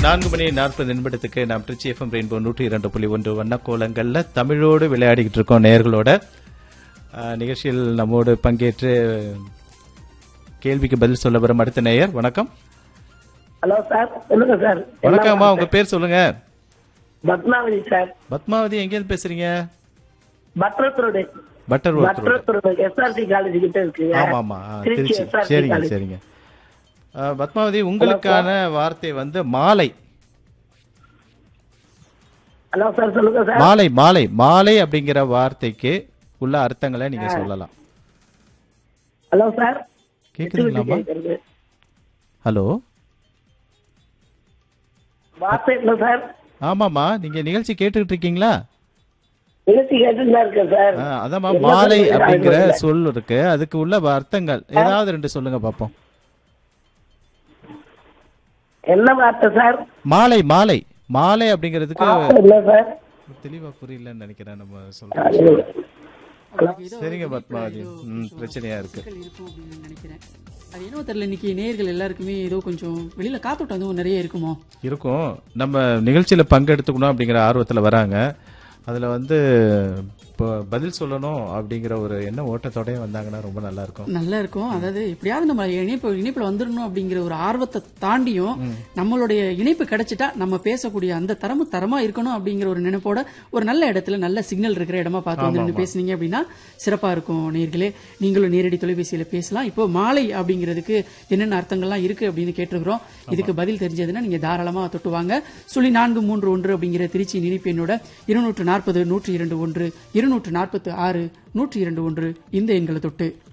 நான்கு மணி நாற்பது நிமிடத்துக்கு நாம் திருச்சி எஃப்எம் ரெயின்போ நூற்றி இரண்டு புள்ளி ஒன்று வண்ணக்கோலங்கள்ல தமிழோடு விளையாடிக்கிட்டு இருக்கோம் நேர்களோட ஆஹ், நிகழ்ச்சியில் நம்மோடு பங்கேற்று கேள்விக்கு பதில் சொல்ல வரும் அடுத்த நேயர் வணக்கம் ஹலோ சார் சொல்லுங்க சார் வணக்கம்மா உங்க பேர் சொல்லுங்க பத்மாவதி சார் பத்மாவதி எங்கேருந்து பேசுறீங்க பட்ரத்துரோடு பட்டர் ரோட் ரோடு பட்ரத்துரோடு எஸ்ஆர்டி காலேஜ் கிட்ட இருக்கு ஆமா ஆமா ஆ, திருச்சி திருச்சி எஸ்ஆர்டி சரிங்க காலேஜ் சரிங்க ஆ, பத்மாவதி உங்களுக்கான வார்த்தை வந்து மாலை ஹலோ சார் சொல்லுங்க சார் மாலை மாலை மாலை அப்படிங்கிற வார்த்தைக்கு உள்ள அர்த்தங்களை நீங்க சொல்லலாம் ஹலோ சார் கேக்குதுங்களாமா கேக்குறது. ஹலோ வார்த்தை இல்லை சார் ஆமாமா நீங்க நிகழ்ச்சி கேட்டுக்கிட்டு இருக்கீங்களா நிகழ்ச்சி கேட்டுட்டு தான் இருக்கேன் சார் ஆ, அதாம்மா என்ன மாலை சொல்றீங்க? அப்படிங்கிற ஆங்கிலத்துல. சொல் இருக்கு அதுக்கு உள்ள அர்த்தங்கள் ஏதாவது ரெண்டு சொல்லுங்க பாப்போம் என்ன வார்த்தை சார் மாலை மாலை மாலை அப்படிங்கிறதுக்கு வார்த்தை இல்லை சார் தெளிவா புரியலன்னு நினைக்கிறேன் நம்ம சொல்றோம் அவங்களுக்கு ஏதோ சரிங்க இணைப்புல பத்மாவதி ஏதோ ம் கொஞ்சம் பிரச்சனையா இருக்கு சிக்கல் இருக்கும் அப்படின்னு நினைக்கிறேன் அது என்னவோ தெரியல இன்னைக்கு நேயர்கள் எல்லாருக்குமே ஏதோ கொஞ்சம் வெளியில காத்தோட்டம் அதுவும் நிறைய இருக்குமோ இருக்கும் நம்ம நிகழ்ச்சியில பங்கெடுத்துக்கணும் அப்படிங்கிற ஆர்வத்துல வராங்க அதுல வந்து இப்போ பதில் சொல்லணும் அப்படிங்கிற ஒரு எண்ண ஓட்டத்தோடய வந்தாங்கன்னா ரொம்ப நல்லா இருக்கும் நல்லா இருக்கும் அதாவது எப்படியாவது நம்ம இணைப்பு இணைப்புல வந்துடணும் அப்படிங்கிற ஒரு ஆர்வத்தை தாண்டியும் நம்மளுடைய இணைப்பு கிடைச்சிட்டா நம்ம பேசக்கூடிய அந்த தரமும் தரமா இருக்கணும் அப்படிங்கிற ஒரு நினைப்போட ஒரு நல்ல இடத்துல நல்ல சிக்னல் இருக்கிற இடமா பார்த்து வந்து நின்னு பேசுனீங்க அப்படின்னா சிறப்பா இருக்கும் நேர்களே நீங்களும் நேரடி தொலைபேசியில பேசலாம் இப்போ மாலை அப்படிங்கிறதுக்கு என்னென்ன அர்த்தங்கள்லாம் இருக்கு அப்படின்னு கேட்டிருக்கிறோம் இதுக்கு பதில் தெரிஞ்சதுன்னா நீங்க தாராளமா தொட்டு வாங்க சொல்லி நான்கு மூன்று ஒன்று அப்படிங்கிற திருச்சி இணைப்பு எண்ணோட இருநூற்று நாற்பது நூற்றி இரண்டு ஒன்று இருநூற்று நாற்பத்து ஆறு நூற்றி இரண்டு ஒன்று இந்த எண்களை தொட்டு